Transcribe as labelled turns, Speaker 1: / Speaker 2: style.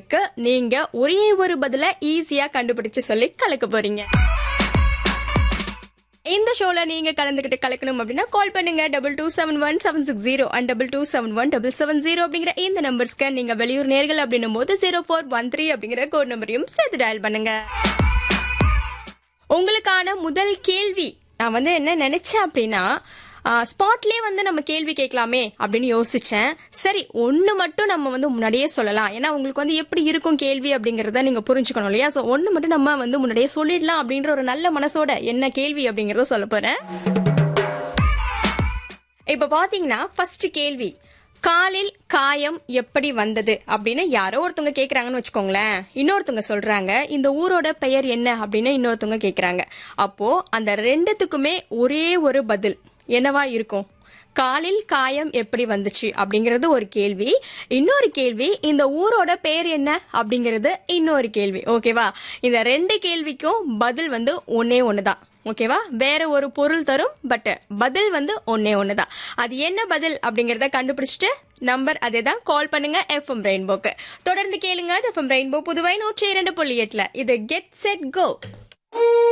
Speaker 1: கேள்விகளுக்கு நீங்க ஒரே ஒரு பதில ஈஸியா கண்டுபிடிச்சு சொல்லி கலக்க போறீங்க இந்த ஷோல நீங்க கலந்துகிட்டு கலக்கணும் அப்படின்னா கால் பண்ணுங்க double two seven one seven six zero and double two seven one double seven zero அப்படிங்கிற இந்த நம்பர்ஸ்க்கு நீங்க வெளியூர் நேர்கள் அப்படின்னும் போது ஜீரோ ஃபோர் ஒன் த்ரீ அப்படிங்கிற கோட் நம்பரையும் சேர்த்து டயல் பண்ணுங்க உங்களுக்கான முதல் கேள்வி நான் வந்து என்ன நினைச்சேன் அப்படின்னா ஸ்பாட்லேயே வந்து நம்ம கேள்வி கேட்கலாமே அப்படின்னு யோசிச்சேன் சரி ஒன்று மட்டும் நம்ம வந்து முன்னாடியே சொல்லலாம் ஏன்னா உங்களுக்கு வந்து எப்படி இருக்கும் கேள்வி அப்படிங்கிறத நீங்கள் புரிஞ்சுக்கணும் இல்லையா ஸோ ஒன்று மட்டும் நம்ம வந்து முன்னாடியே சொல்லிடலாம் அப்படின்ற ஒரு நல்ல மனசோட என்ன கேள்வி அப்படிங்கிறத சொல்ல போகிறேன் இப்போ பார்த்தீங்கன்னா ஃபர்ஸ்ட் கேள்வி காலில் காயம் எப்படி வந்தது அப்படின்னு யாரோ ஒருத்தவங்க கேட்குறாங்கன்னு வச்சுக்கோங்களேன் இன்னொருத்தவங்க சொல்றாங்க இந்த ஊரோட பெயர் என்ன அப்படின்னு இன்னொருத்தவங்க கேட்குறாங்க அப்போ அந்த ரெண்டுத்துக்குமே ஒரே ஒரு பதில் என்னவா இருக்கும் காலில் காயம் எப்படி வந்துச்சு அப்படிங்கிறது ஒரு கேள்வி இன்னொரு கேள்வி இந்த ஊரோட பேர் என்ன அப்படிங்கிறது இன்னொரு கேள்வி ஓகேவா இந்த ரெண்டு கேள்விக்கும் பதில் வந்து ஒன்னே ஒன்று தான் ஓகேவா வேற ஒரு பொருள் தரும் பட் பதில் வந்து ஒன்னே ஒன்று தான் அது என்ன பதில் அப்படிங்கிறத கண்டுபிடிச்சிட்டு நம்பர் அதே தான் கால் பண்ணுங்க எஃப்எம் ரெயின்போக்கு தொடர்ந்து கேளுங்க எஃப்எம் ரெயின்போ புதுவை நூற்றி இரண்டு புள்ளி எட்டுல இது கெட் செட் கோ